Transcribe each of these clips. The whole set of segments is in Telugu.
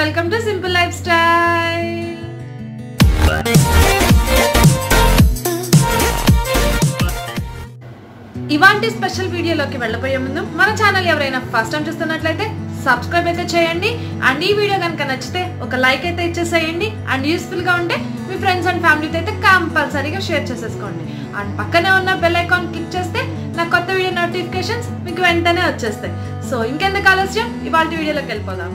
welcome to simple life style ఇవాంటి స్పెషల్ వీడియోలోకి వెళ్ళబోయే ముందు మన ఛానల్ ఎవరైనా ఫస్ట్ టైం చూస్తున్నట్లయితే సబ్స్క్రైబ్ అయితే చేయండి అండ్ ఈ వీడియో కనుక నచ్చితే ఒక లైక్ అయితే ఇచ్చేసేయండి అండ్ యూస్ఫుల్ గా ఉంటే మీ ఫ్రెండ్స్ అండ్ ఫ్యామిలీతో అయితే కంపల్సరీగా షేర్ చేసేసుకోండి అండ్ పక్కనే ఉన్న బెల్ ఐకాన్ క్లిక్ చేస్తే నా కొత్త వీడియో నోటిఫికేషన్స్ మీకు వెంటనే వచ్చేస్తాయి సో ఇంకెందుకు ఆలస్యం ఇవాళ వీడియోలోకి వెళ్ళిపోదాం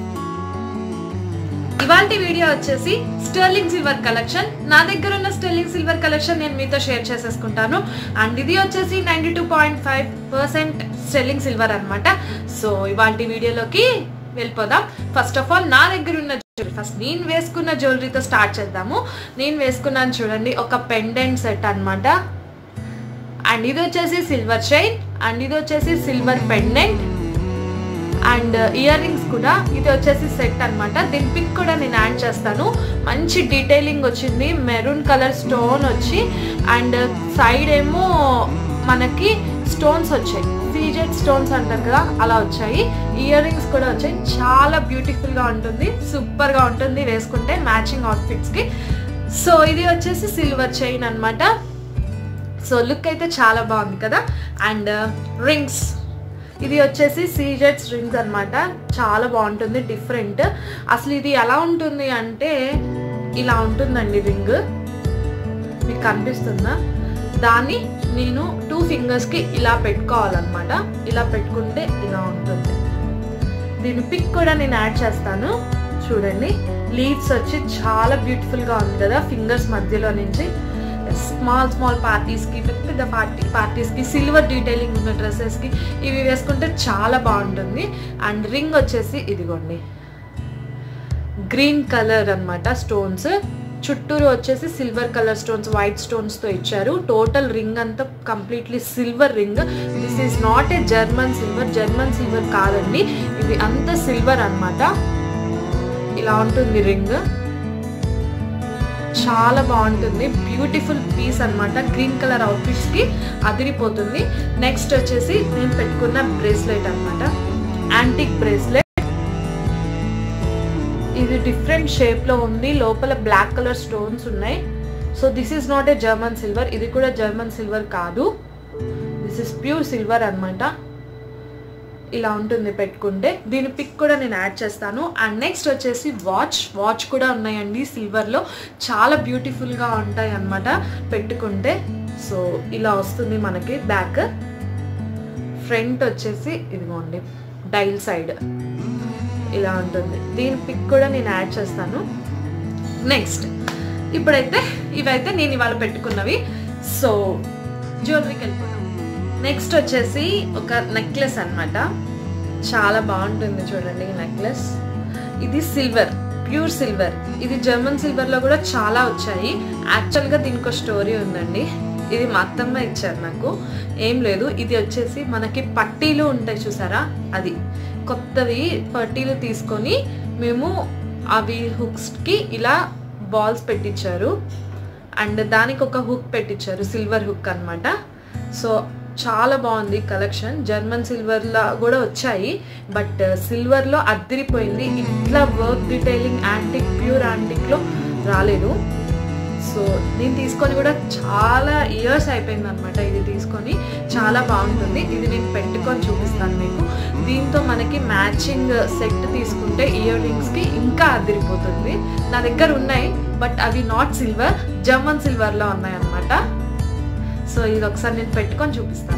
ఇవాళ వీడియో వచ్చేసి స్టెర్లింగ్ సిల్వర్ కలెక్షన్ నా దగ్గర ఉన్న స్టెర్లింగ్ సిల్వర్ కలెక్షన్ నేను మీతో షేర్ చేసేసుకుంటాను అండ్ ఇది వచ్చేసి ninety two point five percent sterling silver అనమాట సో ఇవాళ వీడియోలోకి వెళ్ళిపోదాం ఫస్ట్ ఆఫ్ ఆల్ నా దగ్గర ఉన్న జ్యువెలరీ ఫస్ట్ నేను వేసుకున్న జ్యువెలరీతో స్టార్ట్ చేద్దాము నేను వేసుకున్నాను చూడండి ఒక పెండెంట్ సెట్ అన్నమాట అండ్ ఇది వచ్చేసి సిల్వర్ చైన్ అండ్ ఇది వచ్చేసి silver pendant and earrings కూడా ఇది వచ్చేసి సెట్ అన్నమాట దీని పిక్ కూడా నేను యాడ్ చేస్తాను మంచి డీటెయిలింగ్ వచ్చింది మెరూన్ కలర్ స్టోన్ వచ్చి అండ్ సైడ్ ఏమో మనకి స్టోన్స్ వచ్చాయి సీజెడ్ స్టోన్స్ అంటారు కదా అలా వచ్చాయి ఇయర్ రింగ్స్ కూడా వచ్చాయి చాలా బ్యూటిఫుల్ గా ఉంటుంది సూపర్ గా ఉంటుంది వేసుకుంటే మ్యాచింగ్ అవుట్ఫిట్స్ కి సో ఇది వచ్చేసి సిల్వర్ చైన్ అన్నమాట సో లుక్ అయితే చాలా బాగుంది కదా అండ్ రింగ్స్ ఇది వచ్చేసి సీజెట్స్ రింగ్స్ అన్నమాట చాలా బాగుంటుంది డిఫరెంట్ అసలు ఇది ఎలా ఉంటుంది అంటే ఇలా ఉంటుందండి రింగ్ మీకు కనిపిస్తుందా దాన్ని నేను టూ ఫింగర్స్కి ఇలా పెట్టుకోవాలన్నమాట ఇలా పెట్టుకుంటే ఇలా ఉంటుంది దీని పిక్ కూడా నేను యాడ్ చేస్తాను చూడండి లీవ్స్ వచ్చి చాలా బ్యూటిఫుల్గా ఉంది కదా ఫింగర్స్ మధ్యలో నుంచి స్మాల్ స్మాల్ పార్టీస్కి పెద్ద పెద్ద పార్టీ పార్టీస్కి సిల్వర్ డీటెయిలింగ్ ఉన్న డ్రెస్సెస్కి ఇవి వేసుకుంటే చాలా బాగుంటుంది అండ్ రింగ్ వచ్చేసి ఇదిగోండి గ్రీన్ కలర్ అన్నమాట స్టోన్స్ చుట్టూరు వచ్చేసి సిల్వర్ కలర్ స్టోన్స్ వైట్ స్టోన్స్తో ఇచ్చారు టోటల్ రింగ్ అంతా completely silver ring this is not a German silver German silver కాదండి ఇది అంత సిల్వర్ అన్నమాట ఇలా ఉంటుంది రింగ్ చాలా బాగుంటుంది బ్యూటిఫుల్ పీస్ అన్నమాట గ్రీన్ కలర్ అవుట్ఫిట్స్ కి అదిరిపోతుంది నెక్స్ట్ వచ్చేసి నేను పెట్టుకున్న బ్రేస్లెట్ అన్నమాట యాంటిక్ బ్రేస్లెట్ ఇది డిఫరెంట్ షేప్ లో ఉంది లోపల బ్లాక్ కలర్ స్టోన్స్ ఉన్నాయి so this is not a German silver ఇది కూడా జర్మన్ సిల్వర్ కాదు దిస్ ఇస్ ప్యూర్ సిల్వర్ అన్నమాట ఇలా ఉంటుంది పెట్టుకుంటే దీని పిక్ కూడా నేను యాడ్ చేస్తాను అండ్ నెక్స్ట్ వచ్చేసి వాచ్ వాచ్ కూడా ఉన్నాయండి సిల్వర్లో చాలా బ్యూటిఫుల్గా ఉంటాయి అన్నమాట పెట్టుకుంటే సో ఇలా వస్తుంది మనకి బ్యాక్ ఫ్రంట్ వచ్చేసి ఇదిగోండి డైల్ సైడ్ ఇలా ఉంటుంది దీని పిక్ కూడా నేను యాడ్ చేస్తాను నెక్స్ట్ ఇప్పుడైతే ఇవైతే నేను ఇవాళ పెట్టుకున్నవి సో జ్యువెలరీకి వెళ్ళిపోతాం నెక్స్ట్ వచ్చేసి ఒక నెక్లెస్ అన్నమాట చాలా బాగుంటుంది చూడండి ఈ నెక్లెస్ ఇది సిల్వర్ ప్యూర్ సిల్వర్ ఇది జర్మన్ సిల్వర్లో కూడా చాలా వచ్చాయి యాక్చువల్గా దీనికి ఒక స్టోరీ ఉందండి ఇది మా అత్తమ్మ ఇచ్చారు నాకు ఏం లేదు ఇది వచ్చేసి మనకి పట్టీలు ఉంటాయి చూసారా అది కొత్తవి పట్టీలు తీసుకొని మేము అవి హుక్స్కి ఇలా బాల్స్ పెట్టించారు అండ్ దానికి ఒక హుక్ పెట్టించారు సిల్వర్ హుక్ అన్నమాట సో చాలా బాగుంది కలెక్షన్ జర్మన్ సిల్వర్లో కూడా వచ్చాయి బట్ సిల్వర్లో అద్దరిపోయింది ఇట్లా వర్క్ డీటెయిలింగ్ యాంటిక్ ప్యూర్ యాంటిక్లో రాలేదు సో నేను తీసుకొని కూడా చాలా ఇయర్స్ అయిపోయింది అనమాట ఇది తీసుకొని చాలా బాగుంటుంది ఇది నేను పెట్టుకొని చూపిస్తాను మీకు దీంతో మనకి మ్యాచింగ్ సెట్ తీసుకుంటే ఇయర్ రింగ్స్కి ఇంకా అదిరిపోతుంది నా దగ్గర ఉన్నాయి బట్ అవి నాట్ సిల్వర్ జర్మన్ సిల్వర్లో ఉన్నాయి అనమాట సో ఇది ఒకసారి నేను పెట్టుకొని చూపిస్తాను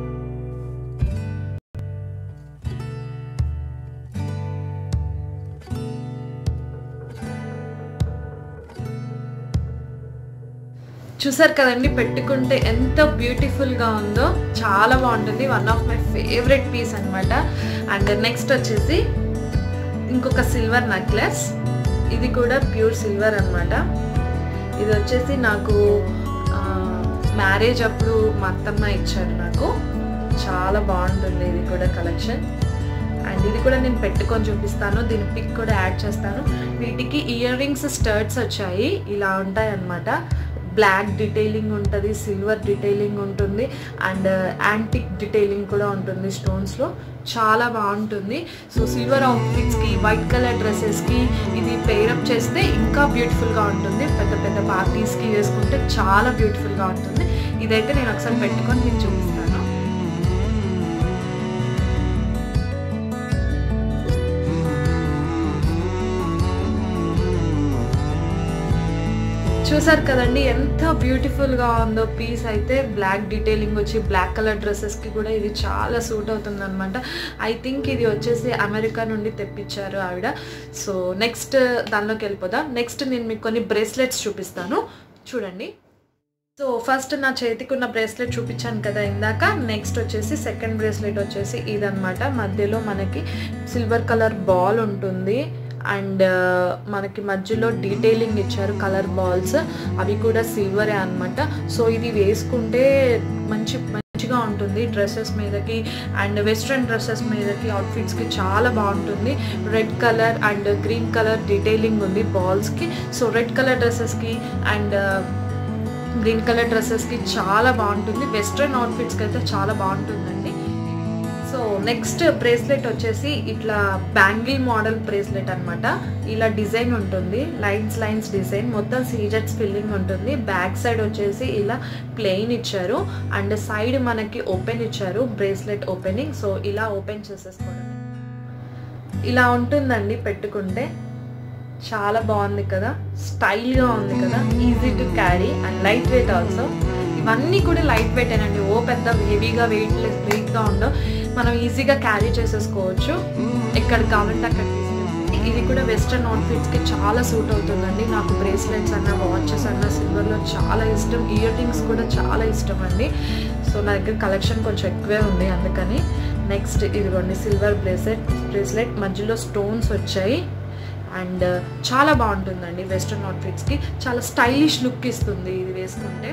చూసారు కదండి పెట్టుకుంటే ఎంత బ్యూటిఫుల్గా ఉందో చాలా బాగుంటుంది one of my favourite piece అనమాట అండ్ నెక్స్ట్ వచ్చేసి ఇంకొక సిల్వర్ నెక్లెస్ ఇది కూడా ప్యూర్ సిల్వర్ అనమాట ఇది వచ్చేసి నాకు మ్యారేజ్ అప్పుడు మా అత్తమ్మ ఇచ్చారు నాకు చాలా బాగుంటుంది ఇది కూడా కలెక్షన్ అండ్ ఇది కూడా నేను పెట్టుకొని చూపిస్తాను దీని పిక్ కూడా యాడ్ చేస్తాను వీటికి ఇయర్ రింగ్స్ స్టర్ట్స్ వచ్చాయి ఇలా ఉంటాయి అన్నమాట బ్లాక్ డీటెయిలింగ్ ఉంటుంది సిల్వర్ డీటెయిలింగ్ ఉంటుంది అండ్ యాంటిక్ డీటెయిలింగ్ కూడా ఉంటుంది స్టోన్స్లో చాలా బాగుంటుంది సో సిల్వర్ అవుట్ఫిట్స్కి వైట్ కలర్ డ్రెస్సెస్కి ఇది పేరప్ చేస్తే ఇంకా బ్యూటిఫుల్గా ఉంటుంది పెద్ద పెద్ద పార్టీస్కి వేసుకుంటే చాలా బ్యూటిఫుల్గా ఉంటుంది ఇదైతే నేను ఒకసారి పెట్టుకొని మీకు చూపిస్తాను చూసారు కదండి ఎంత బ్యూటిఫుల్గా ఉందో పీస్ అయితే బ్లాక్ డీటెయిలింగ్ వచ్చి బ్లాక్ కలర్ డ్రెస్సెస్కి కూడా ఇది చాలా సూట్ అవుతుంది అనమాట ఐ థింక్ ఇది వచ్చేసి అమెరికా నుండి తెప్పించారు ఆవిడ సో నెక్స్ట్ దానిలోకి వెళ్ళిపోదాం నెక్స్ట్ నేను మీకు కొన్ని బ్రేస్లెట్స్ చూపిస్తాను చూడండి సో ఫస్ట్ నా చేతికి ఉన్న బ్రేస్లెట్ చూపించాను కదా ఇందాక నెక్స్ట్ వచ్చేసి సెకండ్ బ్రేస్లెట్ వచ్చేసి ఇదనమాట మధ్యలో మనకి సిల్వర్ కలర్ బాల్ ఉంటుంది అండ్ మనకి మధ్యలో డీటెయిలింగ్ ఇచ్చారు కలర్ బాల్స్ అవి కూడా సిల్వరే అనమాట సో ఇది వేసుకుంటే మంచి మంచిగా ఉంటుంది డ్రెస్సెస్ మీదకి అండ్ వెస్ట్రన్ డ్రెస్సెస్ మీదకి అవుట్ఫిట్స్కి చాలా బాగుంటుంది red colour and green colour detailing ఉంది బాల్స్కి సో రెడ్ కలర్ డ్రెస్సెస్కి అండ్ గ్రీన్ కలర్ డ్రెస్సెస్కి చాలా బాగుంటుంది వెస్ట్రన్ అవుట్ఫిట్స్కి అయితే చాలా బాగుంటుందండి సో నెక్స్ట్ బ్రేస్లెట్ వచ్చేసి ఇట్లా బ్యాంగిల్ మోడల్ బ్రేస్లెట్ అనమాట ఇలా డిజైన్ ఉంటుంది లైన్స్ లైన్స్ డిజైన్ మొత్తం సీజెట్స్ ఫిల్లింగ్ ఉంటుంది బ్యాక్ సైడ్ వచ్చేసి ఇలా ప్లెయిన్ ఇచ్చారు అండ్ సైడ్ మనకి ఓపెన్ ఇచ్చారు బ్రేస్లెట్ ఓపెనింగ్ సో ఇలా ఓపెన్ చేసేసుకోవడం ఇలా ఉంటుందండి పెట్టుకుంటే చాలా బాగుంది కదా స్టైల్గా ఉంది కదా easy to carry and light weight also ఇవన్నీ కూడా లైట్ వెయిట్ ఏనండి ఓ పెద్ద హెవీగా వెయిట్ వెయిట్గా ఉండవు మనం ఈజీగా క్యారీ చేసేసుకోవచ్చు ఎక్కడ కావాలంటే అక్కడ ఇది కూడా వెస్ట్రన్ అవుట్ఫిట్స్కి చాలా సూట్ అవుతుందండి నాకు బ్రేస్లెట్స్ అన్న వాచెస్ అన్న సిల్వర్లో చాలా ఇష్టం ఇయర్ రింగ్స్ కూడా చాలా ఇష్టం అండి సో నా దగ్గర కలెక్షన్ కొంచెం ఎక్కువే ఉంది అందుకని నెక్స్ట్ ఇదిగోండి సిల్వర్ బ్రేస్లెట్ బ్రేస్లెట్ మధ్యలో స్టోన్స్ వచ్చాయి అండ్ చాలా బాగుంటుందండి వెస్ట్రన్ అవుట్ఫిట్స్కి చాలా స్టైలిష్ లుక్ ఇస్తుంది ఇది వేసుకుంటే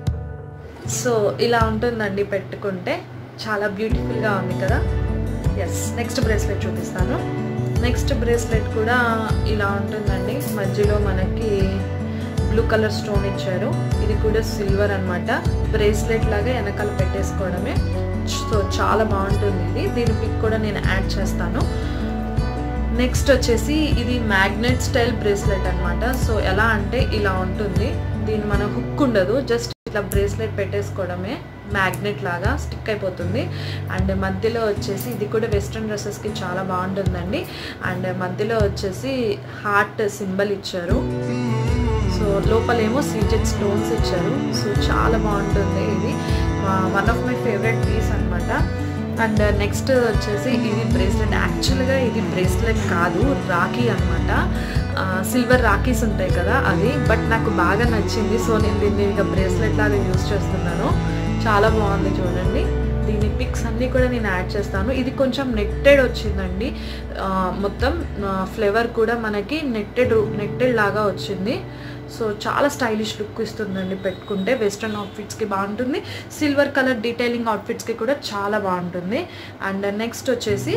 సో ఇలా ఉంటుందండి పెట్టుకుంటే చాలా బ్యూటిఫుల్గా ఉంది కదా ఎస్ నెక్స్ట్ బ్రేస్లెట్ చూపిస్తాను నెక్స్ట్ బ్రేస్లెట్ కూడా ఇలా ఉంటుందండి మధ్యలో మనకి బ్లూ కలర్ స్టోన్ ఇచ్చారు ఇది కూడా సిల్వర్ అనమాట బ్రేస్లెట్ లాగా వెనకాల పెట్టేసుకోవడమే సో చాలా బాగుంటుంది ఇది దీని పిక్ కూడా నేను యాడ్ చేస్తాను నెక్స్ట్ వచ్చేసి ఇది మ్యాగ్నెట్ స్టైల్ బ్రేస్లెట్ అనమాట సో ఎలా అంటే ఇలా ఉంటుంది దీని మన హుక్ ఉండదు జస్ట్ ఇట్లా బ్రేస్లెట్ పెట్టేసుకోవడమే మ్యాగ్నెట్ లాగా స్టిక్ అయిపోతుంది అండ్ మధ్యలో వచ్చేసి ఇది కూడా వెస్ట్రన్ డ్రెస్సెస్కి చాలా బాగుంటుందండి అండ్ మధ్యలో వచ్చేసి హార్ట్ సింబల్ ఇచ్చారు సో లోపలేమో సీజెడ్ స్టోన్స్ ఇచ్చారు సో చాలా బాగుంటుంది ఇది one of my favourite piece అనమాట అండ్ నెక్స్ట్ వచ్చేసి ఇది బ్రేస్లెట్ యాక్చువల్గా ఇది బ్రేస్లెట్ కాదు రాఖీ అనమాట సిల్వర్ రాఖీస్ ఉంటాయి కదా అది బట్ నాకు బాగా నచ్చింది సో నేను దీన్ని ఇక బ్రేస్లెట్ లాగా యూస్ చేస్తున్నాను చాలా బాగుంది చూడండి దీని పిక్స్ అన్నీ కూడా నేను యాడ్ చేస్తాను ఇది కొంచెం నెట్టెడ్ వచ్చిందండి మొత్తం ఫ్లేవర్ కూడా మనకి నెట్టెడ్ నెట్టెడ్ లాగా వచ్చింది సో చాలా స్టైలిష్ లుక్ ఇస్తుందండి పెట్టుకుంటే వెస్ట్రన్ అవుట్ఫిట్స్కి బాగుంటుంది సిల్వర్ కలర్ డీటెయిలింగ్ అవుట్ఫిట్స్కి కూడా చాలా బాగుంటుంది అండ్ నెక్స్ట్ వచ్చేసి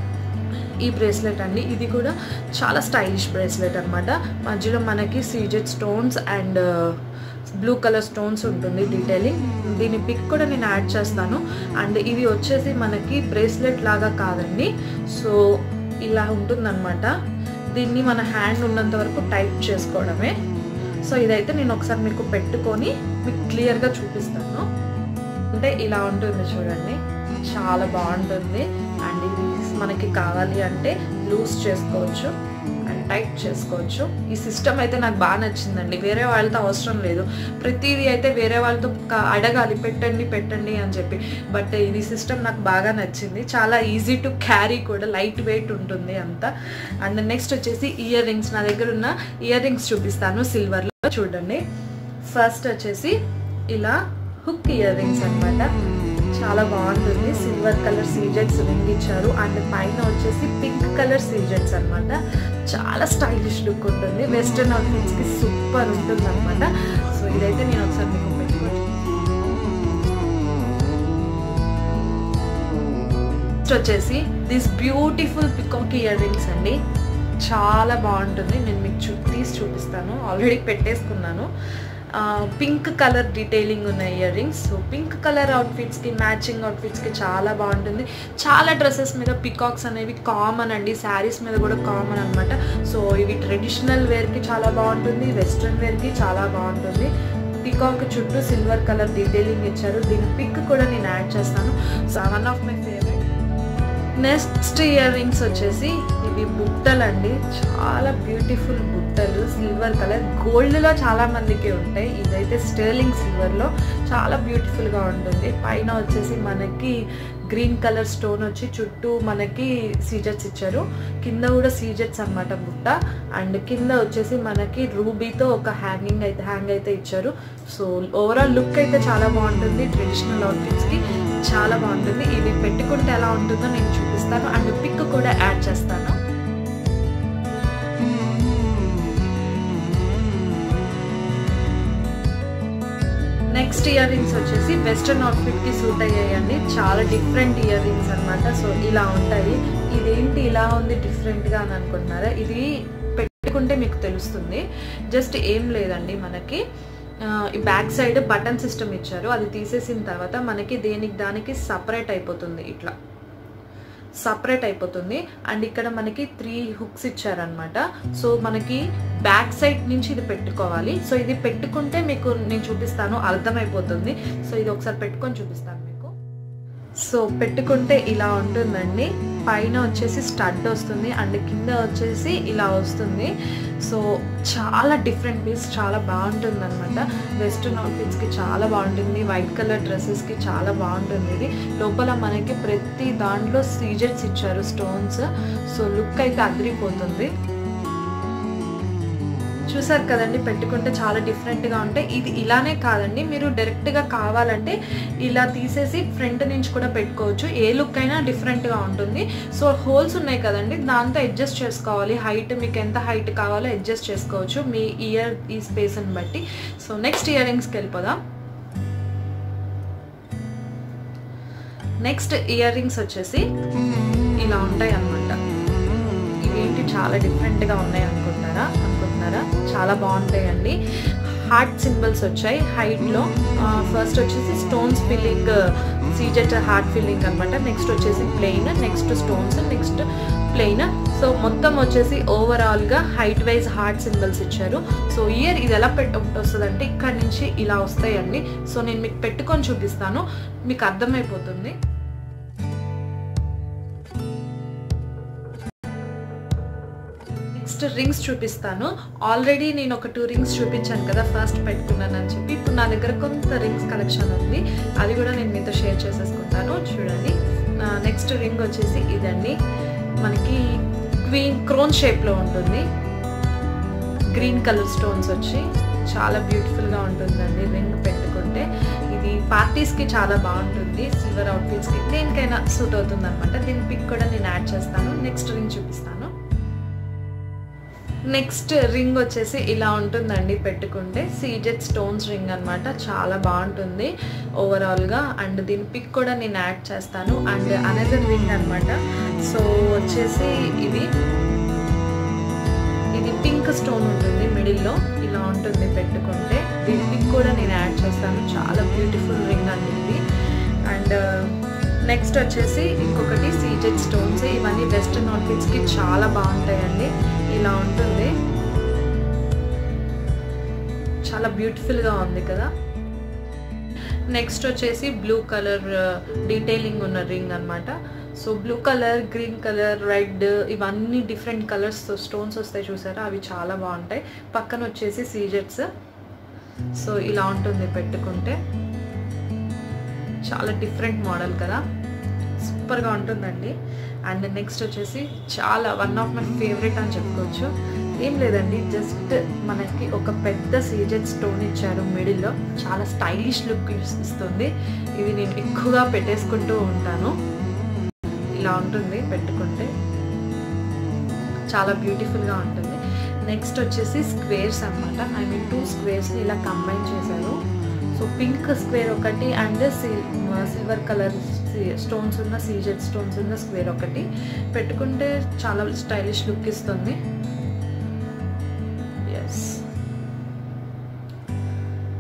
ఈ బ్రేస్లెట్ అండి ఇది కూడా చాలా స్టైలిష్ బ్రేస్లెట్ అనమాట మధ్యలో మనకి CZ stones and blue colour stones ఉంటుంది డీటెయిలింగ్ దీని పిక్ కూడా నేను యాడ్ చేస్తాను అండ్ ఇది వచ్చేసి మనకి బ్రేస్లెట్ లాగా కాదండి సో ఇలా ఉంటుందన్నమాట దీన్ని మన హ్యాండ్ ఉన్నంత వరకు టైట్ చేసుకోవడమే సో ఇదైతే నేను ఒకసారి మీకు పెట్టుకొని మీకు క్లియర్గా చూపిస్తాను అంటే ఇలా ఉంటుంది చూడండి చాలా బాగుంటుంది అండ్ ఇది మనకి కావాలి అంటే లూజ్ చేసుకోవచ్చు అండ్ టైట్ చేసుకోవచ్చు ఈ సిస్టమ్ అయితే నాకు బాగా నచ్చిందండి వేరే వాళ్ళతో అవసరం లేదు ప్రతిదీ అయితే వేరే వాళ్ళతో అడగాలి పెట్టండి పెట్టండి అని చెప్పి బట్ ఇది సిస్టమ్ నాకు బాగా నచ్చింది చాలా ఈజీ టు క్యారీ కూడా లైట్ వెయిట్ ఉంటుంది అంతా అండ్ నెక్స్ట్ వచ్చేసి ఇయర్ రింగ్స్ నా దగ్గర ఉన్న ఇయర్ రింగ్స్ చూపిస్తాను సిల్వర్లో చూడండి ఫస్ట్ వచ్చేసి ఇలా హుక్ ఇయర్ రింగ్స్ అనమాట చాలా బాగుంటుంది సిల్వర్ కలర్ సీజెట్స్ రింగ్ ఇచ్చారు అండ్ పైన వచ్చేసి పింక్ కలర్ సీజెట్స్ అనమాట చాలా స్టైలిష్ లుక్ ఉంటుంది వెస్ట్రన్ అవుట్ఫిట్స్కి సూపర్ ఉంటుంది అనమాట సో ఇదైతే నేను ఒకసారి మీకు పెట్టుకోవచ్చు నెక్స్ట్ వచ్చేసి this beautiful peacock ear rings అండి చాలా బాగుంటుంది నేను మీకు చూ తీసి చూపిస్తాను ఆల్రెడీ పెట్టేసుకున్నాను పింక్ కలర్ డీటెయిలింగ్ ఉన్న ear rings so pink colour అవుట్ఫిట్స్కి మ్యాచింగ్ అవుట్ఫిట్స్కి చాలా బాగుంటుంది చాలా డ్రెస్సెస్ మీద పికాక్స్ అనేవి కామన్ అండి శారీస్ మీద కూడా కామన్ అనమాట సో ఇవి ట్రెడిషనల్ వేర్కి చాలా బాగుంటుంది వెస్ట్రన్ వేర్కి చాలా బాగుంటుంది పికాక్ చుట్టూ సిల్వర్ కలర్ డీటెయిలింగ్ ఇచ్చారు దీని పిక్ కూడా నేను యాడ్ చేస్తాను so one of my favourite next ear rings వచ్చేసి ఇవి బుట్టలు అండి చాలా బ్యూటిఫుల్ బుట్టలు సిల్వర్ కలర్ గోల్డ్లో చాలా మందికి ఉంటాయి ఇదైతే స్టర్లింగ్ సిల్వర్లో చాలా బ్యూటిఫుల్గా ఉంటుంది పైన వచ్చేసి మనకి గ్రీన్ కలర్ స్టోన్ వచ్చి చుట్టూ మనకి సీజెట్స్ ఇచ్చారు కింద కూడా సీజెట్స్ అనమాట బుట్ట అండ్ కింద వచ్చేసి మనకి రూబీతో ఒక హ్యాంగింగ్ అయితే హ్యాంగ్ అయితే ఇచ్చారు సో ఓవరాల్ లుక్ అయితే చాలా బాగుంటుంది ట్రెడిషనల్ అవుట్ఫిట్స్కి చాలా బాగుంటుంది ఇది పెట్టుకుంటే ఎలా ఉంటుందో నేను చూపిస్తాను అండ్ పిక్ కూడా యాడ్ చేస్తాను నెక్స్ట్ ఇయర్ రింగ్స్ వచ్చేసి వెస్ట్రన్ అవుట్ఫిట్కి సూట్ అయ్యాయండి చాలా డిఫరెంట్ ఇయర్ రింగ్స్ అనమాట సో ఇలా ఉంటాయి ఇదేంటి ఇలా ఉంది డిఫరెంట్గా అని అనుకుంటున్నారా ఇది పెట్టుకుంటే మీకు తెలుస్తుంది జస్ట్ ఏం లేదండి మనకి ఈ బ్యాక్ సైడ్ బటన్ సిస్టమ్ ఇచ్చారు అది తీసేసిన తర్వాత మనకి దేనికి దానికి సపరేట్ అయిపోతుంది ఇట్లా సపరేట్ అయిపోతుంది అండ్ ఇక్కడ మనకి త్రీ హుక్స్ ఇచ్చారనమాట సో మనకి బ్యాక్ సైడ్ నుంచి ఇది పెట్టుకోవాలి సో ఇది పెట్టుకుంటే మీకు నేను చూపిస్తాను అర్థమైపోతుంది సో ఇది ఒకసారి పెట్టుకొని చూపిస్తాను మీకు సో పెట్టుకుంటే ఇలా ఉంటుందండి పైన వచ్చేసి స్టడ్ వస్తుంది అండ్ కింద వచ్చేసి ఇలా వస్తుంది సో చాలా డిఫరెంట్ పీస్ చాలా బాగుంటుంది అనమాట వెస్ట్రన్ అవుట్ఫిట్స్కి చాలా బాగుంటుంది వైట్ కలర్ డ్రెస్సెస్కి చాలా బాగుంటుంది ఇది లోపల మనకి ప్రతి దాంట్లో సీజెట్స్ ఇచ్చారు స్టోన్స్ సో లుక్ అయితే అదిరిపోతుంది చూసారు కదండి పెట్టుకుంటే చాలా డిఫరెంట్గా ఉంటాయి ఇది ఇలానే కాదండి మీరు డైరెక్ట్గా కావాలంటే ఇలా తీసేసి ఫ్రంట్ నుంచి కూడా పెట్టుకోవచ్చు ఏ లుక్ అయినా డిఫరెంట్గా ఉంటుంది సో హోల్స్ ఉన్నాయి కదండి దాంతో అడ్జస్ట్ చేసుకోవాలి హైట్ మీకు ఎంత హైట్ కావాలో అడ్జస్ట్ చేసుకోవచ్చు మీ ఇయర్ ఈ స్పేస్ని బట్టి సో నెక్స్ట్ ఇయర్ రింగ్స్కి వెళ్ళిపోదాం నెక్స్ట్ ఇయర్ రింగ్స్ వచ్చేసి ఇలా ఉంటాయి అన్నమాట ఇవేంటి చాలా డిఫరెంట్గా ఉన్నాయి అనుకుంటారా అనుకుంటున్నారా చాలా బాగుంటాయండి హార్ట్ సింబల్స్ వచ్చాయి హైట్లో ఫస్ట్ వచ్చేసి stones filling CZ heart filling అనమాట నెక్స్ట్ వచ్చేసి plain next stones next plain so మొత్తం వచ్చేసి ఓవరాల్గా హైట్ వైజ్ హార్ట్ సింబల్స్ ఇచ్చారు సో ఇయర్ ఇది ఎలా పెట్ వస్తుంది అంటే ఇక్కడ నుంచి ఇలా వస్తాయండి సో నేను మీకు పెట్టుకొని చూపిస్తాను మీకు అర్థమైపోతుంది నెక్స్ట్ రింగ్స్ చూపిస్తాను ఆల్రెడీ నేను ఒక టూ రింగ్స్ చూపించాను కదా ఫస్ట్ పెట్టుకున్నాను అని చెప్పి ఇప్పుడు నా దగ్గర కొంత రింగ్స్ కలెక్షన్ ఉంది అది కూడా నేను మీతో షేర్ చేసేసుకుంటాను చూడండి నెక్స్ట్ రింగ్ వచ్చేసి ఇదండి మనకి క్వీన్ క్రోన్ షేప్లో ఉంటుంది గ్రీన్ కలర్ స్టోన్స్ వచ్చి చాలా బ్యూటిఫుల్గా ఉంటుందండి రింగ్ పెట్టుకుంటే ఇది పార్టీస్కి చాలా బాగుంటుంది సిల్వర్ అవుట్ఫిట్స్కి దేనికైనా సూట్ అవుతుంది అనమాట దీని పిక్ కూడా నేను యాడ్ చేస్తాను నెక్స్ట్ రింగ్ చూపిస్తాను నెక్స్ట్ రింగ్ వచ్చేసి ఇలా ఉంటుందండి పెట్టుకుంటే సీజెట్ స్టోన్స్ రింగ్ అనమాట చాలా బాగుంటుంది ఓవరాల్గా అండ్ దీని పిక్ కూడా నేను యాడ్ చేస్తాను అండ్ అనదర్ రింగ్ అనమాట సో వచ్చేసి ఇది ఇది పింక్ స్టోన్ ఉంటుంది మిడిల్లో ఇలా ఉంటుంది పెట్టుకుంటే దీని పిక్ కూడా నేను యాడ్ చేస్తాను చాలా బ్యూటిఫుల్ రింగ్ అండి ఇది అండ్ నెక్స్ట్ వచ్చేసి ఇంకొకటి సీజెడ్ స్టోన్స్ ఇవన్నీ వెస్ట్రన్ అవుట్ఫిట్స్కి చాలా బాగుంటాయండి ఇలా ఉంటుంది చాలా బ్యూటిఫుల్గా ఉంది కదా నెక్స్ట్ వచ్చేసి బ్లూ కలర్ డీటెయిలింగ్ ఉన్న రింగ్ అనమాట so blue colour green colour red ఇవన్నీ డిఫరెంట్ కలర్స్ స్టోన్స్ వస్తాయి చూసారా అవి చాలా బాగుంటాయి పక్కన వచ్చేసి సీజెట్స్ సో ఇలా ఉంటుంది పెట్టుకుంటే చాలా డిఫరెంట్ మోడల్ కదా సూపర్గా ఉంటుందండి అండ్ నెక్స్ట్ వచ్చేసి చాలా వన్ ఆఫ్ మై ఫేవరెట్ అని చెప్పుకోవచ్చు ఏం లేదండి జస్ట్ మనకి ఒక పెద్ద సీజెడ్ స్టోన్ ఇచ్చారు మిడిల్లో చాలా స్టైలిష్ లుక్ ఇస్తుంది ఇది నేను ఎక్కువగా పెట్టేసుకుంటూ ఉంటాను ఇలా ఉంటుంది పెట్టుకుంటే చాలా బ్యూటిఫుల్గా ఉంటుంది నెక్స్ట్ వచ్చేసి స్క్వేర్స్ అనమాట ఐ మీన్ టూ స్క్వేర్స్ని ఇలా కంబైన్ చేశారు సో పింక్ స్క్వేర్ ఒకటి అండ్ సిల్వర్ కలర్ స్టోన్స్ ఉన్న సీజెడ్ స్టోన్స్ ఉన్న స్క్వేర్ ఒకటి పెట్టుకుంటే చాలా స్టైలిష్ లుక్ ఇస్తుంది ఎస్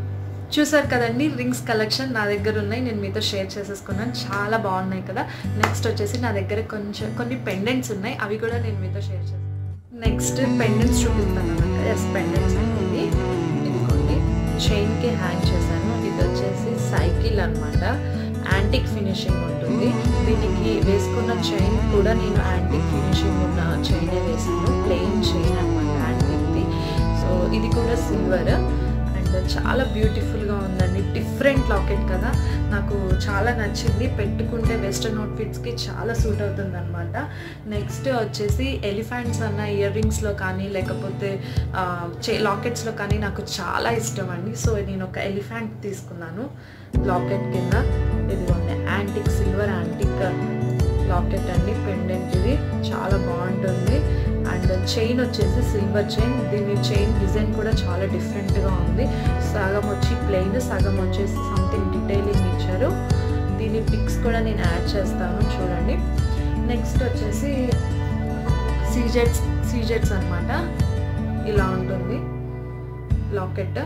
చూసారు కదండి రింగ్స్ కలెక్షన్ నా దగ్గర ఉన్నాయి నేను మీతో షేర్ చేసేసుకున్నాను చాలా బాగున్నాయి కదా నెక్స్ట్ వచ్చేసి నా దగ్గర కొంచెం కొన్ని పెండెంట్స్ ఉన్నాయి అవి కూడా నేను మీతో షేర్ చేస్తాను నెక్స్ట్ పెండెంట్స్ చూపిస్తాను అన్నమాట ఎస్ పెండెంట్స్ అనేది ఇదిగోండి చైన్కి హ్యాంగ్ చేశాను ఇది వచ్చేసి సైకిల్ అనమాట యాంటిక్ ఫినిషింగ్ ఉంటుంది దీనికి వేసుకున్న చైన్ కూడా నేను యాంటిక్ ఫినిషింగ్ ఉన్న చైనే వేసాను ప్లెయిన్ చైన్ అనమాట యాంటిక్ది సో ఇది కూడా సిల్వర్ అండ్ చాలా బ్యూటిఫుల్గా ఉందండి డిఫరెంట్ లాకెట్ కదా నాకు చాలా నచ్చింది పెట్టుకుంటే వెస్టర్న్ అవుట్ఫిట్స్కి చాలా సూట్ అవుతుంది అనమాట నెక్స్ట్ వచ్చేసి ఎలిఫెంట్స్ అన్న ఇయర్ రింగ్స్లో కానీ లేకపోతే చే లాకెట్స్లో కానీ నాకు చాలా ఇష్టం అండి సో నేను ఒక ఎలిఫెంట్ తీసుకున్నాను లాకెట్ కింద ఇదిగోండి యాంటిక్ సిల్వర్ యాంటిక్ లాకెట్ అండి పెండెంట్ ఇది చాలా బాగుంటుంది అండ్ చైన్ వచ్చేసి సిల్వర్ చైన్ దీని చైన్ డిజైన్ కూడా చాలా డిఫరెంట్గా ఉంది సగం వచ్చి ప్లెయిన్ సగం వచ్చేసి సంథింగ్ డీటెయిలింగ్ ఇచ్చారు దీని పిక్స్ కూడా నేను యాడ్ చేస్తాను చూడండి నెక్స్ట్ వచ్చేసి సీజెట్స్ సీజెట్స్ అనమాట ఇలా ఉంటుంది లాకెట్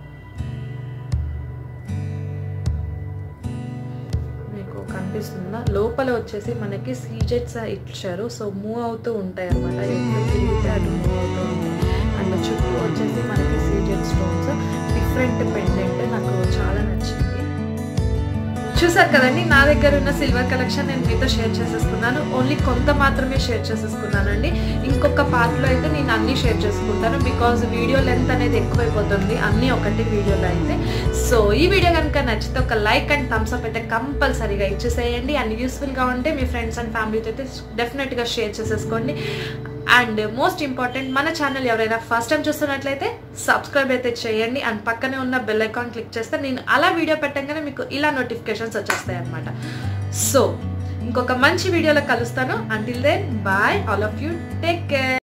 మీకు కనిపిస్తుందా లోపల వచ్చేసి మనకి సీజెట్స్ ఇచ్చారు సో మూవ్ అవుతూ ఉంటాయి అనమాట ఎప్పుడు తిరిగితే అటు మూవ్ అవుతూ ఉంటాయి అండ్ చుట్టూ వచ్చేసి మనకి సీజెట్ స్టోన్స్ డిఫరెంట్ పెండెంట్ నాకు చాలా నచ్చింది చూసారు కదండి నా దగ్గర ఉన్న సిల్వర్ కలెక్షన్ నేను మీతో షేర్ చేసేసుకున్నాను ఓన్లీ కొంత మాత్రమే షేర్ చేసేసుకున్నానండి ఇంకొక పార్ట్లో అయితే నేను అన్నీ షేర్ చేసుకుంటాను బికాజ్ వీడియో లెంత్ అనేది ఎక్కువైపోతుంది అన్నీ ఒకటి వీడియోలో అయితే సో ఈ వీడియో కనుక నచ్చితే ఒక లైక్ అండ్ థమ్స్ అప్ అయితే కంపల్సరీగా ఇచ్చేసేయండి అండ్ యూస్ఫుల్గా ఉంటే మీ ఫ్రెండ్స్ అండ్ ఫ్యామిలీతో అయితే డెఫినెట్గా షేర్ చేసేసుకోండి అండ్ మోస్ట్ ఇంపార్టెంట్ మన ఛానల్ ఎవరైనా ఫస్ట్ టైం చూస్తున్నట్లయితే సబ్స్క్రైబ్ అయితే చేయండి అండ్ పక్కనే ఉన్న బెల్ ఐకాన్ క్లిక్ చేస్తే నేను అలా వీడియో పెట్టగానే మీకు ఇలా నోటిఫికేషన్స్ వచ్చేస్తాయి అనమాట సో ఇంకొక మంచి వీడియోలో కలుస్తాను until then bye all of you take care